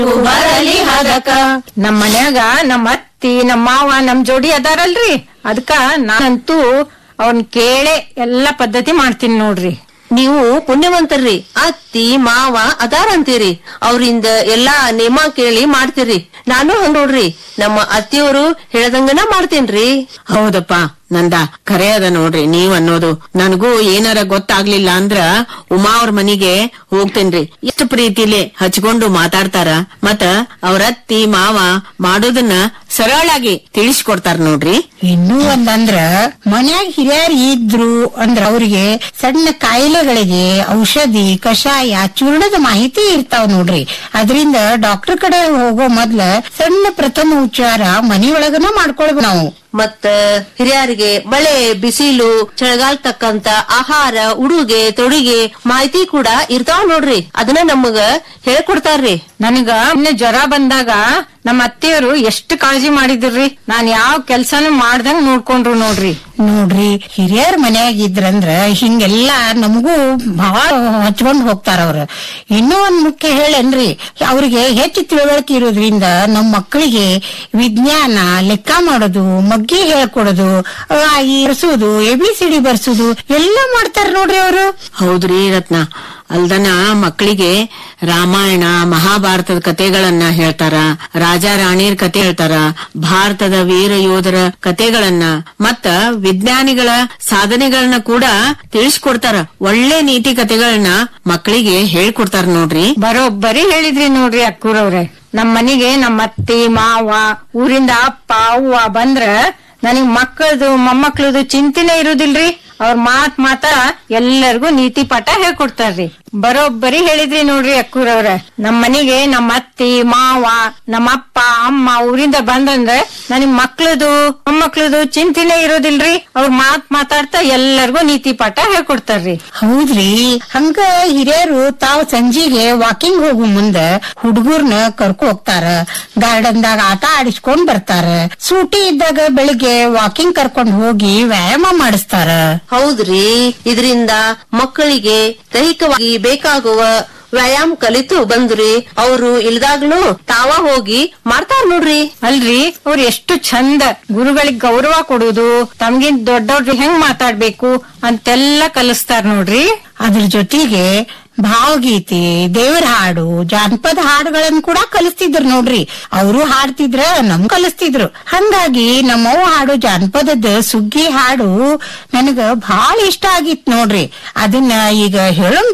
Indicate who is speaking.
Speaker 1: ಬರಲಿ ಹದಕ
Speaker 2: ನಮ್ ಮನ್ಯಾಗ ನಮ್ ಅತ್ತಿ ನಮ್ ಮಾವ ನಮ್ ಜೋಡಿ ಅದಾರಲ್ರಿ ಅದಕ್ಕ ನಾನಂತೂ ಅವ್ನ್ ಕೇಳೆ ಎಲ್ಲಾ ಪದ್ಧತಿ ಮಾಡ್ತೀನಿ ನೋಡ್ರಿ
Speaker 1: ನೀವು ಪುಣ್ಯವಂತರ್ರಿ ಅತ್ತಿ ಮಾವ ಅದಾರ ಅಂತೀರಿ ಅವ್ರಿಂದ ಎಲ್ಲಾ ನೇಮ ಕೇಳಿ ಮಾಡ್ತೀರಿ ನಾನು ಹಂಗ್ ನೋಡ್ರಿ ನಮ್ಮ ಅತ್ತಿಯವರು ಹೇಳ್ದಂಗನ ಮಾಡ್ತೇನ್ರಿ
Speaker 3: ಹೌದಪ್ಪ ನಂದ ಖರೆ ಅದ ನೋಡ್ರಿ ನೀವ್ ಅನ್ನೋದು ನನಗೂ ಏನಾರ ಗೊತ್ತಾಗ್ಲಿಲ್ಲ ಅಂದ್ರ ಉಮಾ ಅವ್ರ ಮನಿಗೆ ಹೋಗ್ತೇನ್ರಿ ಎಷ್ಟು ಪ್ರೀತಿಲಿ ಹಚ್ಕೊಂಡು ಮಾತಾಡ್ತಾರ ಮತ್ತ ಅವ್ರ ಅತ್ತಿ ಮಾವ ಮಾಡೋದನ್ನ ಸರಳಾಗಿ ತಿಳಿಸ್ಕೊಡ್ತಾರ ನೋಡ್ರಿ
Speaker 4: ಇನ್ನೂ ಒಂದಂದ್ರ ಮನ್ಯಾಗ ಹಿರಿಯರ್ ಇದ್ರು ಅಂದ್ರ ಅವ್ರಿಗೆ ಸಣ್ಣ ಕಾಯಿಲೆಗಳಿಗೆ ಔಷಧಿ ಕಷಾಯ ಚೂರ್ಣದ ಮಾಹಿತಿ ಇರ್ತಾವ ನೋಡ್ರಿ ಅದರಿಂದ ಡಾಕ್ಟರ್ ಕಡೆ ಹೋಗೋ ಮೊದ್ಲ ಸಣ್ಣ ಪ್ರಥಮ ಉಪಚಾರ ಮನೆಯೊಳಗನ ಮಾಡ್ಕೊಳ್ಬೇಕು ನಾವು
Speaker 1: ಮತ್ತ ಹಿರಿಯರಿಗೆ ಮಳೆ ಬಿಸಿಲು ಚಳಿಗಾಲ ತಕ್ಕಂತ ಆಹಾರ ಉಡುಗೆ ತೊಡುಗೆ ಮಾಹಿತಿ ಕೂಡ ಇರ್ತಾವ ನೋಡ್ರಿ ಅದನ್ನ ನಮಗ ಹೇಳ್ಕೊಡ್ತಾರ್ರಿ
Speaker 2: ನನಗ ಮೊನ್ನೆ ಜ್ವರ ಬಂದಾಗ ನಮ್ಮ ಅತ್ತೆಯವರು ಎಷ್ಟು ಕಾಳಜಿ ಮಾಡಿದ್ರಿ ನಾನ್ ಯಾವ ಕೆಲ್ಸಾನು ಮಾಡ್ದಂಗ್ ನೋಡ್ಕೊಂಡ್ರು ನೋಡ್ರಿ
Speaker 4: ನೋಡ್ರಿ ಹಿರಿಯರ್ ಮನ್ಯಾಗ ಇದ್ರಂದ್ರ ಹಿಂಗೆಲ್ಲಾ ನಮಗೂ ಬಹಳ ಹಚ್ಕೊಂಡ್ ಹೋಗ್ತಾರ ಅವ್ರ ಇನ್ನೂ ಒಂದ್ ಮುಖ್ಯ ಹೇಳೇನ್ರಿ ಅವ್ರಿಗೆ ಹೆಚ್ಚು ತಿಳುವಳಿಕೆ ಇರೋದ್ರಿಂದ ನಮ್ ಮಕ್ಕಳಿಗೆ ವಿಜ್ಞಾನ ಲೆಕ್ಕ ಮಾಡೋದು ಮಗ್ಗಿ ಹೇಳ್ಕೊಡೋದು ಈ ಬರ್ಸೋದು ಎ ಬಿ ಸಿ ಡಿ ಬರ್ಸೋದು ಎಲ್ಲ ಮಾಡ್ತಾರ ನೋಡ್ರಿ ಅವರು
Speaker 3: ಹೌದ್ರಿ ರತ್ನ ಅಲ್ದನ ಮಕ್ಕಳಿಗೆ ರಾಮಾಯಣ ಮಹಾಭಾರತದ ಕತೆಗಳನ್ನ ಹೇಳ್ತಾರ ರಾಜ ರಾಣಿಯರ್ ಕತೆ ಹೇಳ್ತಾರ ಭಾರತದ ವೀರ ಯೋಧರ ಕತೆಗಳನ್ನ ಮತ್ತ ವಿಜ್ಞಾನಿಗಳ ಸಾಧನೆಗಳನ್ನ ಕೂಡ ತಿಳಿಸ್ಕೊಡ್ತಾರ ಒಳ್ಳೆ ನೀತಿ ಕತೆಗಳನ್ನ ಮಕ್ಕಳಿಗೆ ಹೇಳ್ಕೊಡ್ತಾರ ನೋಡ್ರಿ
Speaker 2: ಬರೋಬ್ಬರಿ ಹೇಳಿದ್ರಿ ನೋಡ್ರಿ ಅಕ್ಕೂರವ್ರೆ ನಮ್ ಮನಿಗೆ ನಮ್ಮ ಅತ್ತಿ ಮಾವ ಊರಿಂದ ಅಪ್ಪ ಅವ್ವ ಬಂದ್ರ ನನಗ್ ಮಕ್ಕಳದು ಮೊಮ್ಮಕ್ಳದು ಚಿಂತೆನೆ ಇರುದಿಲ್ರಿ ಅವ್ರ ಮಾತ್ ಮಾತ ಎಲ್ಲರಿಗೂ ನೀತಿ ಪಾಠ ಹೇಳ್ಕೊಡ್ತಾರ್ರಿ ಬರೋಬ್ಬರಿ ಹೇಳಿದ್ರಿ ನೋಡ್ರಿ ಅಕ್ಕೂರವ್ರ ನಮ್ ಮನಿಗೆ ನಮ್ಮ ಅತ್ತಿ ಮಾವ ನಮ್ಮ ಅಪ್ಪ ಅಮ್ಮ ಊರಿಂದ ಬಂದಂದ್ರ ನನಗ್ ಮಕ್ಳದು ಮೊಮ್ಮಕ್ಳದು ಚಿಂತೆನೆ ಇರೋದಿಲ್ರಿ ಅವ್ರ ಮಾತ್ ಮಾತಾಡ್ತಾ ಎಲ್ಲರಿಗೂ ನೀತಿ ಪಾಠ ಹೇಳ್ಕೊಡ್ತಾರ್ರಿ
Speaker 4: ಹೌದ್ರಿ ಹಂಗ ಹಿರಿಯರು ತಾವ್ ಸಂಜಿಗೆ ವಾಕಿಂಗ್ ಹೋಗು ಮುಂದ ಹುಡುಗರ್ನ ಕರ್ಕೊ ಹೋಗ್ತಾರ ಗಾರ್ಡನ್ದಾಗ ಆಟ ಆಡಿಸ್ಕೊಂಡ್ ಬರ್ತಾರ ಸೂಟಿ ಇದ್ದಾಗ ಬೆಳಿಗ್ಗೆ ವಾಕಿಂಗ್ ಕರ್ಕೊಂಡ್ ಹೋಗಿ ವ್ಯಾಯಾಮ ಮಾಡಿಸ್ತಾರ
Speaker 1: ಹೌದ್ರಿ ಇದರಿಂದ ಮಕ್ಕಳಿಗೆ ದೈಹಿಕವಾಗಿ ಬೇಕಾಗುವ ವ್ಯಾಯಾಮ ಕಲಿತು ಬಂದ್ರಿ ಅವರು ಇಲ್ದಾಗ್ಲೂ ತಾವ ಹೋಗಿ ಮಾಡ್ತಾರ ನೋಡ್ರಿ
Speaker 2: ಅಲ್ರಿ ಅವ್ರು ಎಷ್ಟು ಚಂದ ಗುರುಗಳಿಗೆ ಗೌರವ ಕೊಡುದು ತಮ್ಗಿಂತ ದೊಡ್ಡವ್ರ ಹೆಂಗ್ ಮಾತಾಡ್ಬೇಕು ಅಂತೆಲ್ಲ ಕಲಿಸ್ತಾರ ನೋಡ್ರಿ
Speaker 4: ಅದ್ರ ಜೊತೆಗೆ ಭಾವಗೀತೆ ದೇವರ ಹಾಡು ಜಾನಪದ ಹಾಡುಗಳನ್ನ ಕೂಡ ಕಲಿಸ್ತಿದ್ರು ನೋಡ್ರಿ ಅವರು ಹಾಡ್ತಿದ್ರ ನಮ್ ಕಲಿಸ್ತಿದ್ರು ಹಂಗಾಗಿ ನಮ್ಮವ್ವ ಹಾಡು ಜಾನಪದದ ಸುಗ್ಗಿ ಹಾಡು ನನಗ ಬಹಳ ಇಷ್ಟ ಆಗಿತ್ ನೋಡ್ರಿ ಅದನ್ನ ಈಗ ಹೇಳೋ